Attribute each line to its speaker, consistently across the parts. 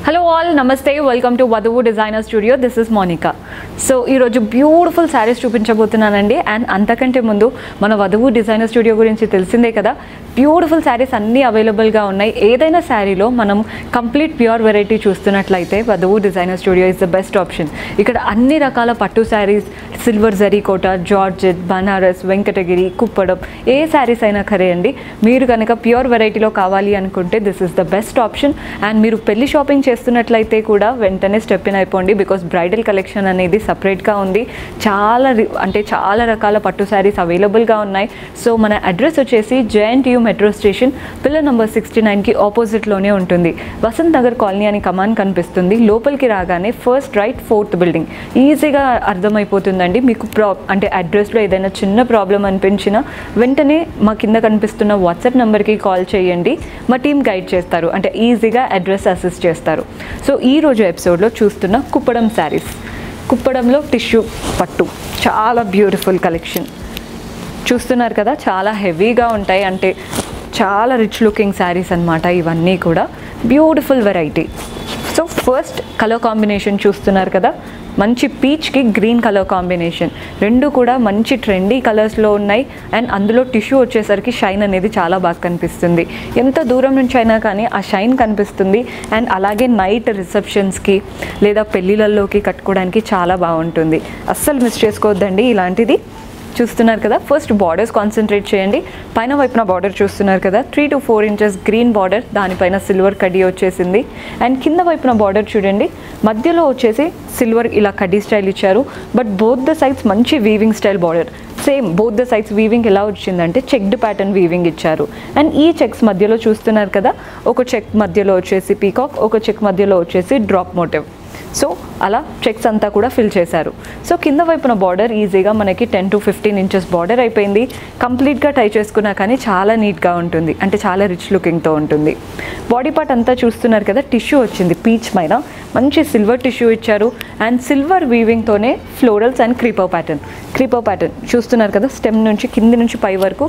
Speaker 1: hello all నమస్తే welcome to Vadhuvu designer studio this is Monica so ఈరోజు beautiful sarees చూపించబోతున్నానండి and అంతకంటే ముందు మన వధువు డిజైనర్ స్టూడియో గురించి తెలిసిందే కదా బ్యూటిఫుల్ శారీస్ అన్నీ అవైలబుల్గా ఉన్నాయి ఏదైనా శారీలో మనం కంప్లీట్ ప్యూర్ వెరైటీ చూస్తున్నట్లయితే Vadhuvu designer studio is the best option ఇక్కడ అన్ని రకాల పట్టు శారీస్ సిల్వర్ జరీ కోట జార్జెట్ బనారస్ వెంకటగిరి కుప్పడం ఏ శారీస్ అయినా ఖరే అండి మీరు కనుక ప్యూర్ వెరైటీలో కావాలి అనుకుంటే this is the best option and మీరు పెళ్లి షాపింగ్ చేస్తున్నట్లయితే కూడా వెంటనే స్టెప్ ఇన్ అయిపోండి బికాస్ బ్రైడల్ కలెక్షన్ అనేది సపరేట్గా ఉంది చాలా రి- అంటే చాలా రకాల పట్టు శారీస్ అవైలబుల్గా ఉన్నాయి సో మన అడ్రస్ వచ్చేసి JNTU metro station pillar number sixty నైన్కి ఆపోజిట్లోనే ఉంటుంది వసంత్ నగర్ కాలనీ అని కమాన్ కనిపిస్తుంది లోపలికి రాగానే ఫస్ట్ రైట్ ఫోర్త్ బిల్డింగ్ ఈజీగా అర్థమైపోతుందండి మీకు ప్రా అంటే అడ్రస్లో ఏదైనా చిన్న ప్రాబ్లం అనిపించినా వెంటనే మా కింద కనిపిస్తున్న వాట్సాప్ నెంబర్కి కాల్ చేయండి మా టీం గైడ్ చేస్తారు అంటే ఈజీగా అడ్రస్ అసిస్ట్ చేస్తారు సో ఈ రోజు ఎపిసోడ్లో చూస్తున్న కుప్పడం శారీస్ కుప్పడంలో టిష్యూ పట్టు చాలా బ్యూటిఫుల్ కలెక్షన్ చూస్తున్నారు కదా చాలా హెవీగా ఉంటాయి అంటే చాలా రిచ్ లుకింగ్ శారీస్ అన్నమాట ఇవన్నీ కూడా beautiful variety so first colour combination చూస్తున్నారు కదా మంచి పీచ్కి గ్రీన్ కలర్ కాంబినేషన్ రెండు కూడా మంచి ట్రెండీ కలర్స్లో ఉన్నాయి అండ్ అందులో టిష్యూ వచ్చేసరికి షైన్ అనేది చాలా బాగా కనిపిస్తుంది ఎంత దూరం నుంచి అయినా కానీ ఆ షైన్ కనిపిస్తుంది అండ్ అలాగే నైట్ రిసెప్షన్స్కి లేదా పెళ్ళిళ్ళల్లోకి కట్టుకోవడానికి చాలా బాగుంటుంది అస్సలు మిస్ చేసుకోవద్దండి ఇలాంటిది చూస్తున్నారు కదా ఫస్ట్ బార్డర్స్ కాన్సన్ట్రేట్ చేయండి పైన వైపున బార్డర్ చూస్తున్నారు కదా three to four inches green border దానిపైన సిల్వర్ కడ్డీ వచ్చేసింది అండ్ కింద వైపున బార్డర్ చూడండి మధ్యలో వచ్చేసి సిల్వర్ ఇలా కడ్డీ స్టైల్ ఇచ్చారు బట్ బోత్ ద సైడ్స్ మంచి weaving style border same both the sides weaving ఎలా వచ్చిందంటే చెక్డ్ ప్యాటర్న్ వీవింగ్ ఇచ్చారు అండ్ ఈ చెక్స్ మధ్యలో చూస్తున్నారు కదా ఒక చెక్ మధ్యలో వచ్చేసి పీకాక్ ఒక చెక్ మధ్యలో వచ్చేసి డ్రాప్ మోటివ్ సో అలా చెక్స్ అంతా కూడా ఫిల్ చేశారు సో కింద వైపున బార్డర్ ఈజీగా మనకి ten to fifteen inches border అయిపోయింది కంప్లీట్గా టై చేసుకున్నా కానీ చాలా నీట్గా ఉంటుంది అంటే చాలా రిచ్ లుకింగ్తో ఉంటుంది బాడీ పార్ట్ అంతా చూస్తున్నారు కదా టిష్యూ వచ్చింది పీచ్ పైన మంచి సిల్వర్ టిష్యూ ఇచ్చారు అండ్ సిల్వర్ వీవింగ్తోనే florals and creeper pattern creeper pattern చూస్తున్నారు కదా స్టెమ్ నుంచి కింది నుంచి పై వరకు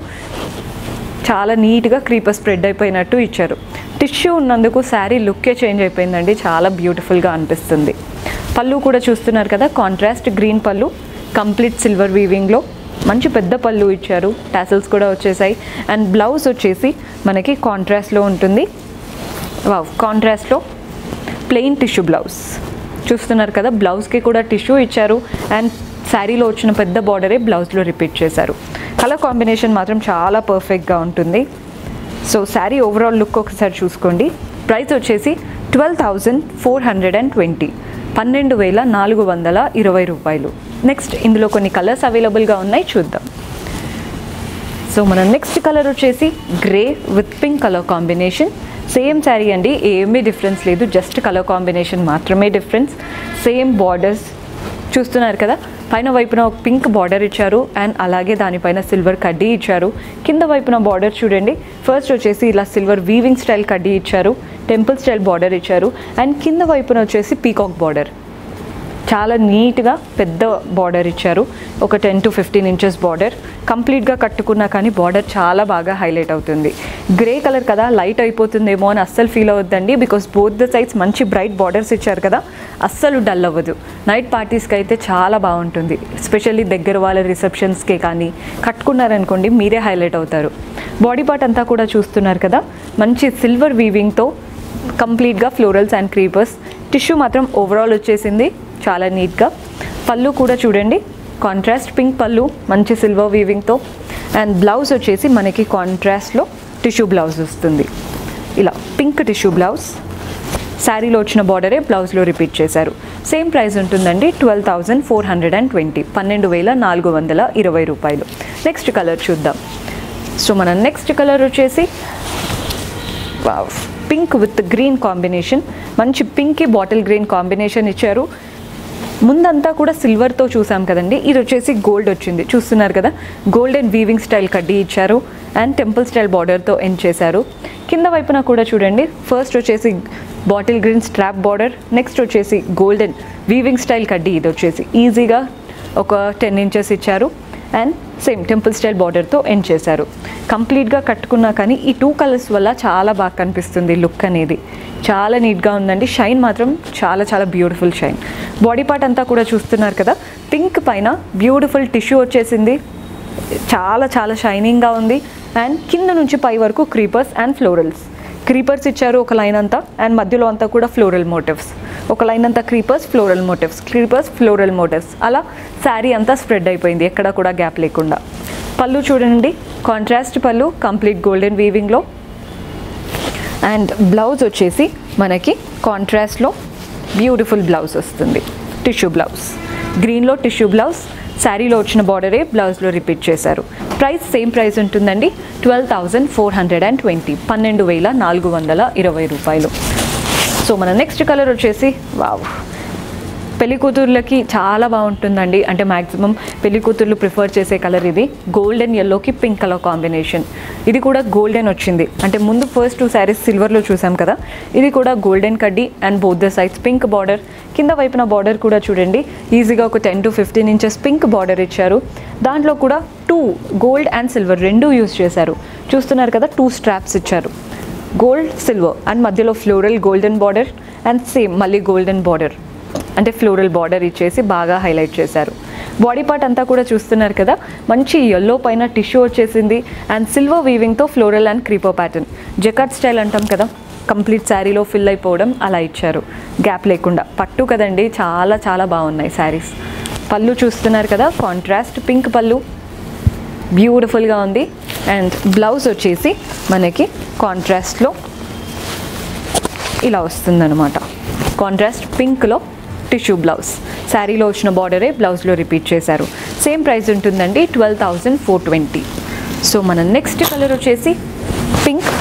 Speaker 1: చాలా నీట్గా క్రీపర్ స్ప్రెడ్ అయిపోయినట్టు ఇచ్చారు టిష్యూ ఉన్నందుకు శారీ లుక్కే చేంజ్ అయిపోయిందండి చాలా బ్యూటిఫుల్గా అనిపిస్తుంది పళ్ళు కూడా చూస్తున్నారు కదా కాంట్రాస్ట్ గ్రీన్ పళ్ళు కంప్లీట్ సిల్వర్ వీవింగ్లో మంచి పెద్ద పళ్ళు ఇచ్చారు టాసల్స్ కూడా వచ్చేసాయి అండ్ బ్లౌజ్ వచ్చేసి మనకి కాంట్రాస్ట్లో ఉంటుంది వావ్ కాంట్రాస్ట్లో ప్లెయిన్ టిష్యూ బ్లౌజ్ చూస్తున్నారు కదా బ్లౌజ్కి కూడా టిష్యూ ఇచ్చారు అండ్ శారీలో వచ్చిన పెద్ద బార్డరే బ్లౌజ్లో రిపీట్ చేశారు కలర్ కాంబినేషన్ మాత్రం చాలా పర్ఫెక్ట్గా ఉంటుంది సో శారీ ఓవరాల్ లుక్ ఒకసారి చూసుకోండి ప్రైస్ వచ్చేసి twelve thousand four hundred and twenty పన్నెండు వేల నాలుగు వందల ఇరవై రూపాయలు నెక్స్ట్ ఇందులో కొన్ని కలర్స్ అవైలబుల్గా ఉన్నాయి చూద్దాం సో మన నెక్స్ట్ కలర్ వచ్చేసి grey with pink colour combination same saree అండి ఏమీ డిఫరెన్స్ లేదు జస్ట్ కలర్ కాంబినేషన్ మాత్రమే డిఫరెన్స్ సేమ్ బార్డర్స్ చూస్తున్నారు కదా పైన వైపున ఒక పింక్ బార్డర్ ఇచ్చారు అండ్ అలాగే దానిపైన సిల్వర్ కడ్డీ ఇచ్చారు కింద వైపున బార్డర్ చూడండి ఫస్ట్ వచ్చేసి ఇలా సిల్వర్ వీవింగ్ స్టైల్ కడ్డీ ఇచ్చారు టెంపుల్ స్టైల్ బార్డర్ ఇచ్చారు అండ్ కింద వైపున వచ్చేసి పీకాక్ బార్డర్ చాలా నీట్గా పెద్ద బార్డర్ ఇచ్చారు ఒక ten to fifteen inches border కంప్లీట్గా కట్టుకున్నా కానీ బార్డర్ చాలా బాగా హైలైట్ అవుతుంది గ్రే కలర్ కదా లైట్ అయిపోతుందేమో అని అస్సలు ఫీల్ అవ్వద్దండి బికాస్ బోత్ ద సైడ్స్ మంచి బ్రైట్ బార్డర్స్ ఇచ్చారు కదా అస్సలు డల్ అవ్వదు నైట్ పార్టీస్కి అయితే చాలా బాగుంటుంది ఎస్పెషల్లీ దగ్గర వాళ్ళ రిసెప్షన్స్కే కానీ కట్టుకున్నారనుకోండి మీరే హైలైట్ అవుతారు బాడీ పార్ట్ అంతా కూడా చూస్తున్నారు కదా మంచి సిల్వర్ వీవింగ్తో కంప్లీట్గా ఫ్లోరల్స్ అండ్ క్రీపర్స్ టిష్యూ మాత్రం ఓవరాల్ వచ్చేసింది చాలా నీట్గా పళ్ళు కూడా చూడండి కాంట్రాస్ట్ పింక్ పళ్ళు మంచి సిల్వర్ వీవింగ్తో అండ్ బ్లౌజ్ వచ్చేసి మనకి కాంట్రాస్ట్లో టిష్యూ బ్లౌజ్ వస్తుంది ఇలా పింక్ టిష్యూ బ్లౌజ్ శారీలో వచ్చిన బార్డరే బ్లౌజ్లో రిపీట్ చేశారు సేమ్ ప్రైస్ ఉంటుందండి twelve thousand four hundred and twenty పన్నెండు వేల నాలుగు వందల ఇరవై రూపాయలు నెక్స్ట్ కలర్ చూద్దాం సో మన నెక్స్ట్ కలర్ వచ్చేసి పింక్ విత్ గ్రీన్ కాంబినేషన్ మంచి పింక్కి బాటిల్ గ్రీన్ కాంబినేషన్ ఇచ్చారు ముందంతా కూడా సిల్వర్తో చూసాం కదండి ఇది వచ్చేసి గోల్డ్ వచ్చింది చూస్తున్నారు కదా గోల్డెన్ వీవింగ్ స్టైల్ కడ్డీ ఇచ్చారు అండ్ టెంపుల్ స్టైల్ బార్డర్తో ఎండ్ చేశారు కింద వైపున కూడా చూడండి ఫస్ట్ వచ్చేసి bottle green strap border next వచ్చేసి గోల్డెన్ వీవింగ్ స్టైల్ కడ్డీ ఇది వచ్చేసి ఈజీగా ఒక టెన్ ఇంచెస్ ఇచ్చారు అండ్ సేమ్ టెంపుల్ స్టైల్ బార్డర్తో ఎండ్ చేశారు కంప్లీట్గా కట్టుకున్నా కానీ ఈ టూ కలర్స్ వల్ల చాలా బాగా కనిపిస్తుంది లుక్ అనేది చాలా నీట్గా ఉందండి షైన్ మాత్రం చాలా చాలా బ్యూటిఫుల్ షైన్ బాడీ పార్ట్ అంతా కూడా చూస్తున్నారు కదా పింక్ పైన బ్యూటిఫుల్ టిష్యూ వచ్చేసింది చాలా చాలా షైనింగ్గా ఉంది అండ్ కింద నుంచి పై వరకు క్రీపర్స్ అండ్ ఫ్లోరల్స్ క్రీపర్స్ ఇచ్చారు ఒక లైన్ అంతా అండ్ మధ్యలో అంతా కూడా ఫ్లోరల్ మోటివ్స్ ఒక లైన్ అంతా creepers floral motifs creepers floral motifs అలా శారీ అంతా స్ప్రెడ్ అయిపోయింది ఎక్కడ కూడా గ్యాప్ లేకుండా పళ్ళు చూడండి కాంట్రాస్ట్ పళ్ళు కంప్లీట్ గోల్డెన్ వీవింగ్లో అండ్ బ్లౌజ్ వచ్చేసి మనకి కాంట్రాస్ట్లో బ్యూటిఫుల్ బ్లౌజ్ వస్తుంది టిష్యూ బ్లౌజ్ గ్రీన్లో టిష్యూ బ్లౌజ్ శారీలో వచ్చిన బార్డరే బ్లౌజ్లో రిపీట్ చేశారు ప్రైస్ సేమ్ ప్రైస్ ఉంటుందండి twelve thousand four hundred and twenty పన్నెండు వేల నాలుగు వందల ఇరవై రూపాయలు సో మన నెక్స్ట్ కలర్ వచ్చేసి వావ్ పెళ్లి కూతుర్లకి చాలా బాగుంటుందండి అంటే మ్యాక్సిమం పెళ్లి కూతుర్లు ప్రిఫర్ చేసే కలర్ ఇది గోల్డెన్ ఎల్లోకి పింక్ కలర్ కాంబినేషన్ ఇది కూడా గోల్డెన్ వచ్చింది అంటే ముందు ఫస్ట్ టూ శారీస్ సిల్వర్లో చూసాం కదా ఇది కూడా గోల్డెన్ కడ్డీ and both the sides pink border కింద వైపున బార్డర్ కూడా చూడండి ఈజీగా ఒక ten to fifteen inches pink border ఇచ్చారు దాంట్లో కూడా టూ గోల్డ్ అండ్ సిల్వర్ రెండు యూజ్ చేశారు చూస్తున్నారు కదా టూ స్ట్రాప్స్ ఇచ్చారు గోల్డ్ సిల్వర్ అండ్ మధ్యలో floral golden border and same మళ్ళీ గోల్డెన్ బార్డర్ అంటే ఫ్లోరల్ బార్డర్ ఇచ్చేసి బాగా హైలైట్ చేశారు బాడీ పార్ట్ అంతా కూడా చూస్తున్నారు కదా మంచి ఎల్లో పైన టిష్యూ వచ్చేసింది అండ్ సిల్వర్ వీవింగ్తో floral and creeper pattern jacquard style అంటాం కదా కంప్లీట్ శారీలో ఫిల్ అయిపోవడం అలా ఇచ్చారు గ్యాప్ లేకుండా పట్టు కదండి చాలా చాలా బాగున్నాయి శారీస్ పళ్ళు చూస్తున్నారు కదా కాంట్రాస్ట్ పింక్ పళ్ళు బ్యూటిఫుల్గా ఉంది అండ్ బ్లౌజ్ వచ్చేసి మనకి కాంట్రాస్ట్లో ఇలా వస్తుందన్నమాట కాంట్రాస్ట్ పింక్లో టిష్యూ బ్లౌజ్ శారీలో వచ్చిన బార్డరే బ్లౌజ్లో రిపీట్ చేశారు సేమ్ ప్రైస్ ఉంటుందండి twelve thousand four twenty so మన నెక్స్ట్ కలర్ వచ్చేసి పింక్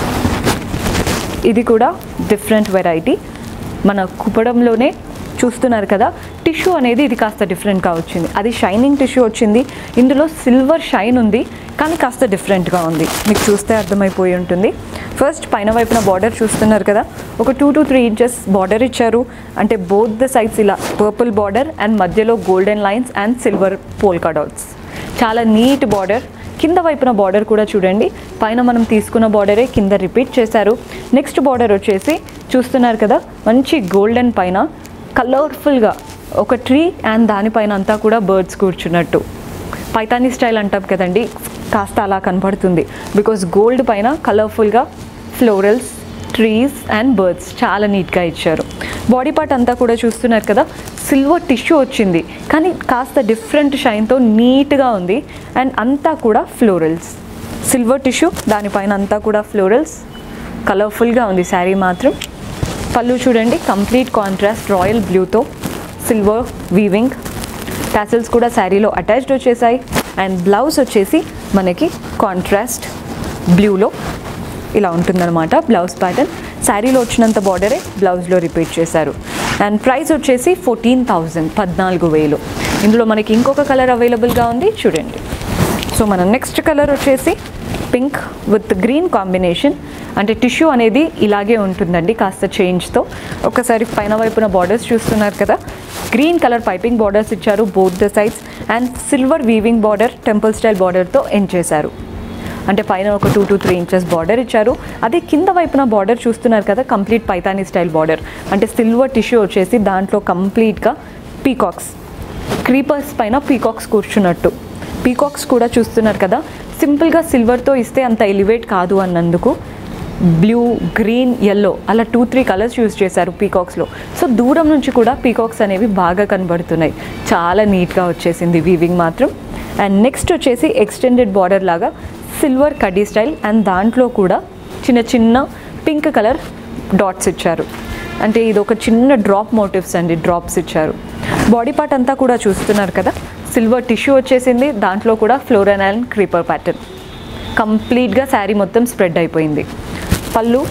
Speaker 1: ఇది కూడా డిఫరెంట్ వెరైటీ మన కుప్పడంలోనే చూస్తున్నారు కదా టిష్యూ అనేది ఇది కాస్త డిఫరెంట్గా వచ్చింది అది షైనింగ్ టిష్యూ వచ్చింది ఇందులో సిల్వర్ షైన్ ఉంది కానీ కాస్త డిఫరెంట్గా ఉంది మీకు చూస్తే అర్థమైపోయి ఉంటుంది ఫస్ట్ పైన వైపున బార్డర్ చూస్తున్నారు కదా ఒక two to three inches border ఇచ్చారు అంటే బోత్ ద సైడ్స్ ఇలా పర్పుల్ బార్డర్ అండ్ మధ్యలో golden lines and silver polka dots చాలా నీట్ బార్డర్ కింద వైపున బార్డర్ కూడా చూడండి పైన మనం తీసుకున్న బార్డరే కింద రిపీట్ చేశారు నెక్స్ట్ బార్డర్ వచ్చేసి చూస్తున్నారు కదా మంచి గోల్డెన్ పైన కలర్ఫుల్గా ఒక ట్రీ అండ్ దానిపైన అంతా కూడా బర్డ్స్ కూర్చున్నట్టు పైతానీ స్టైల్ అంటాం కదండి కాస్త అలా కనపడుతుంది బికాస్ గోల్డ్ పైన కలర్ఫుల్గా ఫ్లోరల్స్ ట్రీస్ అండ్ బర్డ్స్ చాలా నీట్గా ఇచ్చారు బాడీ పార్ట్ అంతా కూడా చూస్తున్నారు కదా సిల్వర్ టిష్యూ వచ్చింది కానీ కాస్త డిఫరెంట్ షైన్తో నీట్గా ఉంది అండ్ అంతా కూడా ఫ్లోరల్స్ సిల్వర్ టిష్యూ దానిపైన అంతా కూడా ఫ్లోరల్స్ కలర్ఫుల్గా ఉంది శారీ మాత్రం పళ్ళు చూడండి కంప్లీట్ కాంట్రాస్ట్ రాయల్ బ్లూతో సిల్వర్ వీవింగ్ టాసిల్స్ కూడా శారీలో అటాచ్డ్ వచ్చేసాయి అండ్ బ్లౌజ్ వచ్చేసి మనకి కాంట్రాస్ట్ బ్లూలో ఇలా ఉంటుందన్నమాట బ్లౌజ్ ప్యాటర్న్ శారీలో వచ్చినంత బార్డరే బ్లౌజ్లో రిపీట్ చేశారు అండ్ ప్రైస్ వచ్చేసి ఫోర్టీన్ థౌజండ్ పద్నాలుగు వేలు ఇందులో మనకి ఇంకొక కలర్ అవైలబుల్గా ఉంది చూడండి సో మన నెక్స్ట్ కలర్ వచ్చేసి పింక్ విత్ గ్రీన్ కాంబినేషన్ అంటే టిష్యూ అనేది ఇలాగే ఉంటుందండి కాస్త చేంజ్తో ఒకసారి పైన వైపున బార్డర్స్ చూస్తున్నారు కదా గ్రీన్ కలర్ పైపింగ్ బార్డర్స్ ఇచ్చారు both the sides and silver weaving border temple style బార్డర్తో ఎండ్ చేశారు అంటే పైన ఒక two to three inches border ఇచ్చారు అదే కింద వైపున బార్డర్ చూస్తున్నారు కదా కంప్లీట్ పైతానీ స్టైల్ బార్డర్ అంటే సిల్వర్ టిష్యూ వచ్చేసి దాంట్లో కంప్లీట్గా పీకాక్స్ క్రీపర్స్ పైన పీకాక్స్ కూర్చున్నట్టు పీకాక్స్ కూడా చూస్తున్నారు కదా సింపుల్గా సిల్వర్తో ఇస్తే అంత ఎలివేట్ కాదు అన్నందుకు బ్లూ గ్రీన్ ఎల్లో అలా టూ త్రీ కలర్స్ యూజ్ చేశారు పీకాక్స్లో సో దూరం నుంచి కూడా పీకాక్స్ అనేవి బాగా కనబడుతున్నాయి చాలా నీట్గా వచ్చేసింది వీవింగ్ మాత్రం అండ్ నెక్స్ట్ వచ్చేసి ఎక్స్టెండెడ్ బార్డర్ లాగా సిల్వర్ కడ్డీ స్టైల్ అండ్ దాంట్లో కూడా చిన్న చిన్న పింక్ కలర్ డాట్స్ ఇచ్చారు అంటే ఇది ఒక చిన్న డ్రాప్ మోటివ్స్ అండి డ్రాప్స్ ఇచ్చారు బాడీ పార్ట్ అంతా కూడా చూస్తున్నారు కదా సిల్వర్ టిష్యూ వచ్చేసింది దాంట్లో కూడా ఫ్లోరన్ అండ్ క్రీపర్ ప్యాటర్న్ కంప్లీట్గా శారీ మొత్తం స్ప్రెడ్ అయిపోయింది పళ్ళు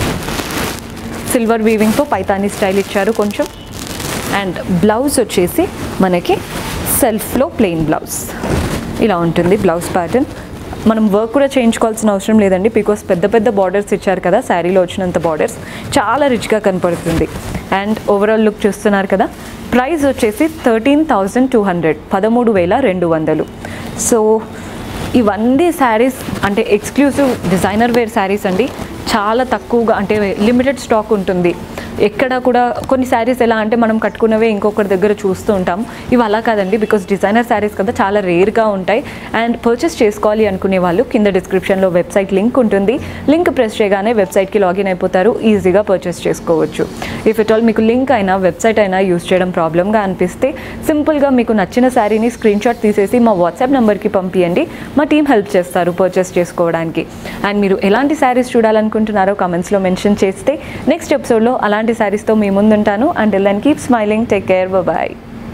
Speaker 1: సిల్వర్ వీవింగ్తో పైతానీ స్టైల్ ఇచ్చారు కొంచెం అండ్ బ్లౌజ్ వచ్చేసి మనకి సెల్ఫ్లో ప్లెయిన్ బ్లౌజ్ ఇలా ఉంటుంది బ్లౌజ్ ప్యాటర్న్ మనం వర్క్ కూడా చేయించుకోవాల్సిన అవసరం లేదండి బికాస్ పెద్ద పెద్ద బార్డర్స్ ఇచ్చారు కదా శారీలో వచ్చినంత బార్డర్స్ చాలా రిచ్గా కనపడుతుంది అండ్ ఓవరాల్ లుక్ చూస్తున్నారు కదా ప్రైస్ వచ్చేసి థర్టీన్ థౌజండ్ టూ హండ్రెడ్ పదమూడు వేల రెండు వందలు సో ఇవన్నీ శారీస్ అంటే ఎక్స్క్లూసివ్ డిజైనర్ వేర్ శారీస్ అండి చాలా తక్కువగా అంటే లిమిటెడ్ స్టాక్ ఉంటుంది ఎక్కడ కూడా కొన్ని శారీస్ ఎలా అంటే మనం కట్టుకున్నవే ఇంకొకరి దగ్గర చూస్తూ ఉంటాం ఇవి అలా కాదండి బికాస్ డిజైనర్ శారీస్ కదా చాలా రేర్గా ఉంటాయి అండ్ పర్చేస్ చేసుకోవాలి అనుకునే వాళ్ళు కింద డిస్క్రిప్షన్లో వెబ్సైట్ లింక్ ఉంటుంది లింక్ ప్రెస్ చేయగానే వెబ్సైట్కి లాగిన్ అయిపోతారు ఈజీగా పర్చేస్ చేసుకోవచ్చు ఇఫ్ ఇట్ ఆల్ మీకు లింక్ అయినా వెబ్సైట్ అయినా యూస్ చేయడం ప్రాబ్లమ్గా అనిపిస్తే సింపుల్గా మీకు నచ్చిన శారీని స్క్రీన్ షాట్ తీసేసి మా వాట్సాప్ నెంబర్కి పంపించండి మా టీం హెల్ప్ చేస్తారు పర్చేస్ చేసుకోవడానికి అండ్ మీరు ఎలాంటి శారీస్ చూడాలనుకుంటున్నారో కమెంట్స్లో మెన్షన్ చేస్తే నెక్స్ట్ ఎపిసోడ్లో అలాంటి శారీస్తో మీ ముందుంటాను and then keep smiling take care bye